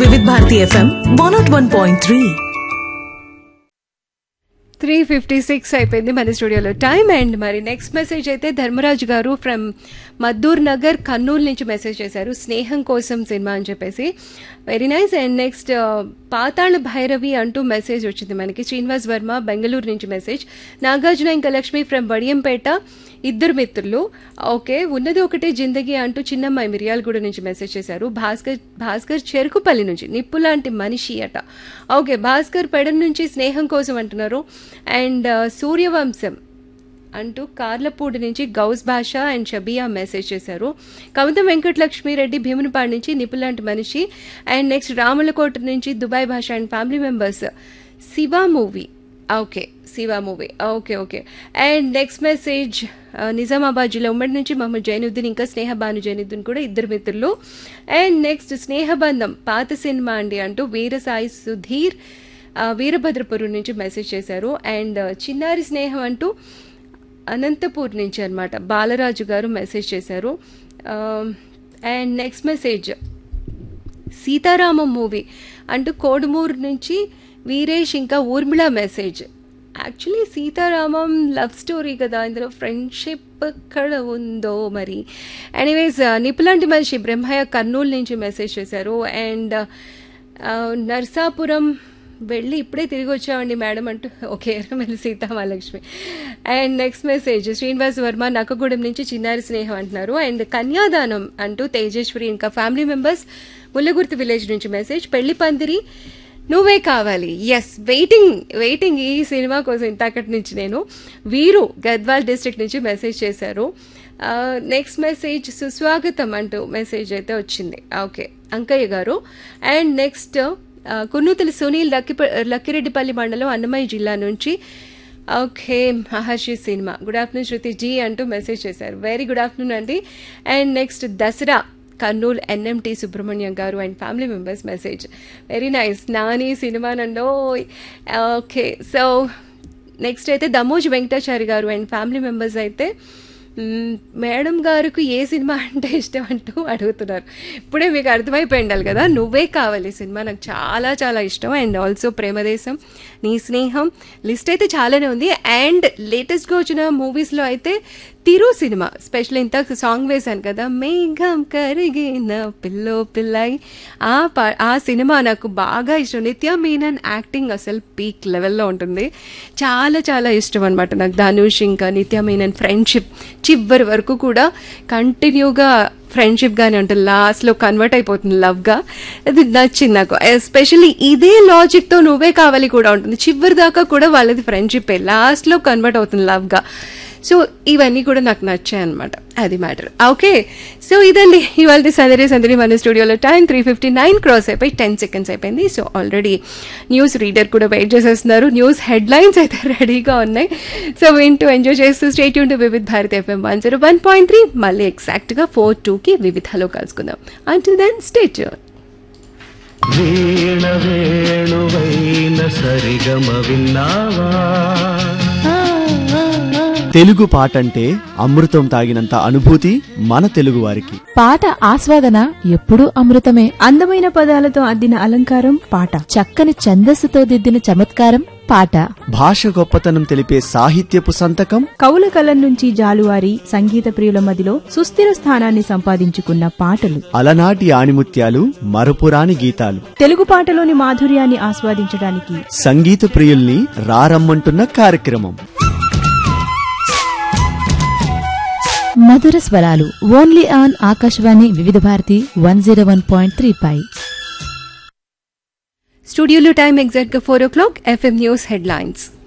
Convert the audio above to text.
Vividh Bharati FM one nought one point three three fifty six అయిపోయింది మన స్టూడియోలో టైం అండ్ మరి నెక్స్ట్ మెసేజ్ అయితే ధర్మరాజు గారు ఫ్రమ్ మద్దూర్ నగర్ కర్నూలు నుంచి మెసేజ్ చేశారు స్నేహం కోసం సినిమా అని చెప్పేసి very nice and next Pathala Bhairavi అంటూ మెసేజ్ వచ్చింది మనకి శ్రీనివాస్ వర్మ బెంగళూరు నుంచి మెసేజ్ నాగార్జున ఇంకా లక్ష్మి ఫ్రమ్ బడియంపేట ఇద్దరు మిత్రులు ఓకే ఉన్నది ఒకటే జిందగీ అంటూ చిన్నమ్మాయి మిర్యాలగూడ నుంచి మెసేజ్ చేశారు భాస్కర్ భాస్కర్ చెరుకుపల్లి నుంచి నిప్పు లాంటి మనిషి అట ఓకే భాస్కర్ పెడన్ నుంచి స్నేహం కోసం అంటున్నారు అండ్ సూర్యవంశం అంటూ కార్లపూడి నుంచి గౌస్ భాష అండ్ షబియా మెసేజ్ చేశారు కవిత వెంకటలక్ష్మిరెడ్డి భీమునిపాడు నుంచి నిపులాంటి మనిషి అండ్ నెక్స్ట్ రాములకోట నుంచి Dubai Basha and family members Shiva movie okay Shiva movie okay okay and next message Nizamabad జిల్లా ఉమ్మడి నుంచి మహమ్మద్ జైనుద్దీన్ ఇంకా స్నేహ భాను జైనుద్దీన్ కూడా ఇద్దరు మిత్రులు అండ్ నెక్స్ట్ స్నేహబంధం పాత సినిమా అండి అంటూ వీరసాయి సుధీర్ ఆ, వీరభద్రపురం నుంచి మెసేజ్ చేశారు అండ్ చిన్నారి స్నేహం అంటూ అనంతపూర్ నుంచి అన్నమాట బాలరాజు గారు మెసేజ్ చేశారు and next message Sitaramam movie అంటూ కోడుమూరు నుంచి వీరేష్ ఇంకా Urmila message actually Sitaramam love story కదా ఇందులో ఫ్రెండ్షిప్ ఎక్కడ ఉందో మరి ఎనీవేస్ నిపులాంటి మనిషి బ్రహ్మయ్య కర్నూలు నుంచి మెసేజ్ చేశారు అండ్ నర్సాపురం వెళ్ళి ఇప్పుడే తిరిగి వచ్చామండి మేడం అంటూ okay Errammalli Seethamahalakshmi and next message Srinivas Varma Nakkagudem నుంచి చిన్నారి స్నేహం అంటున్నారు అండ్ కన్యాదానం అంటూ తేజేశ్వరి ఇంకా ఫ్యామిలీ మెంబర్స్ ముల్లగుర్తి విలేజ్ నుంచి message Pelli Pandiri Nuvve Kavali yes waiting waiting ఈ సినిమా కోసం ఇంతకటి నుంచి నేను వీరు గద్వాల్ డిస్ట్రిక్ట్ నుంచి మెసేజ్ చేశారు నెక్స్ట్ మెసేజ్ సుస్వాగతం అంటూ మెసేజ్ అయితే వచ్చింది okay Ankaiah garu and next Kunnuthala Sunil లక్కి లక్కిరెడ్డిపల్లి మండలం అన్నమయ్య జిల్లా నుంచి okay Maharshi cinema good afternoon Shruti ji అంటూ మెసేజ్ చేశారు వెరీ గుడ్ ఆఫ్టర్నూన్ అండి and next Dasara Kurnool NMT Subrahmanyam గారు and family members message very nice Nani cinema నండో ఓకే సో నెక్స్ట్ అయితే దమోజ్ వెంకటాచారి గారు అండ్ ఫ్యామిలీ మెంబర్స్ అయితే మ్మ్, మేడం గారికి ఏ సినిమా అంటే ఇష్టం అంటూ అడుగుతున్నారు ఇప్పుడే మీకు అర్థమైపోయి ఉండాలి కదా నువ్వే కావాలి సినిమా నాకు చాలా చాలా ఇష్టం అండ్ ఆల్సో ప్రేమదేశం నీ స్నేహం లిస్ట్ అయితే చాలానే ఉంది అండ్ లేటెస్ట్గా వచ్చిన మూవీస్లో అయితే తిరు సినిమా స్పెషల్ ఇంత సాంగ్ వేశాను కదా మేఘం కరిగిన పిల్లో పిల్లై ఆ పా ఆ సినిమా నాకు బాగా ఇష్టం నిత్య మీనన్ యాక్టింగ్ అసలు పీక్ లెవెల్లో ఉంటుంది చాలా చాలా ఇష్టం అనమాట నాకు ధనుష్ ఇంకా నిత్య మీనన్ ఫ్రెండ్షిప్ చివరి వరకు కూడా కంటిన్యూగా ఫ్రెండ్షిప్ గానే ఉంటుంది లాస్ట్లో కన్వర్ట్ అయిపోతుంది లవ్గా అది నచ్చింది నాకు ఎస్పెషల్లీ ఇదే లాజిక్తో నువ్వే కావాలి కూడా ఉంటుంది చివరి దాకా కూడా వాళ్ళది ఫ్రెండ్షిప్ లాస్ట్లో కన్వర్ట్ అవుతుంది లవ్గా సో ఇవన్నీ కూడా నాకు నచ్చాయి అనమాట అది మ్యాటర్ ఓకే సో ఇదండి ఇవాళ సందడి సందడి మన స్టూడియోలో time three fifty nine cross అయిపోయి టెన్ సెకండ్స్ అయిపోయింది సో ఆల్రెడీ న్యూస్ రీడర్ కూడా వెయిట్ చేసేస్తున్నారు న్యూస్ హెడ్లైన్స్ అయితే రెడీగా ఉన్నాయి సో వింటూ ఎంజాయ్ చేస్తూ స్టేట్ యూన్ to Vividh Bharati FM one zero one point three మళ్ళీ ఎగ్జాక్ట్గా ఫోర్ టూకి వివిధలో కలుసుకుందాం అంటిల్ దెన్ స్టేట్ వీణ వేణువైన సరిగమ విన్నావా తెలుగు పాటంటే అమృతం తాగినంత అనుభూతి మన తెలుగువారికి పాట ఆస్వాదన ఎప్పుడూ అమృతమే అందమైన పదాలతో అద్దిన అలంకారం పాట చక్కని ఛందస్సుతో దిద్దిన చమత్కారం పాట భాష గొప్పతనం తెలిపే సాహిత్యపు సంతకం కవుల కలం నుంచి జాలువారి సంగీత ప్రియుల మదిలో సుస్థిర స్థానాన్ని సంపాదించుకున్న పాటలు అలనాటి ఆణిముత్యాలు మరపురాని గీతాలు తెలుగు పాటలోని మాధుర్యాన్ని ఆస్వాదించడానికి సంగీత ప్రియుల్ని రారమ్మంటున్న కార్యక్రమం మధుర స్వరాలు only on Akashvani Vividh Bharati one zero one point three పై స్టూడియోలో టైం ఎగ్జాక్ట్గా four o'clock FM news headlines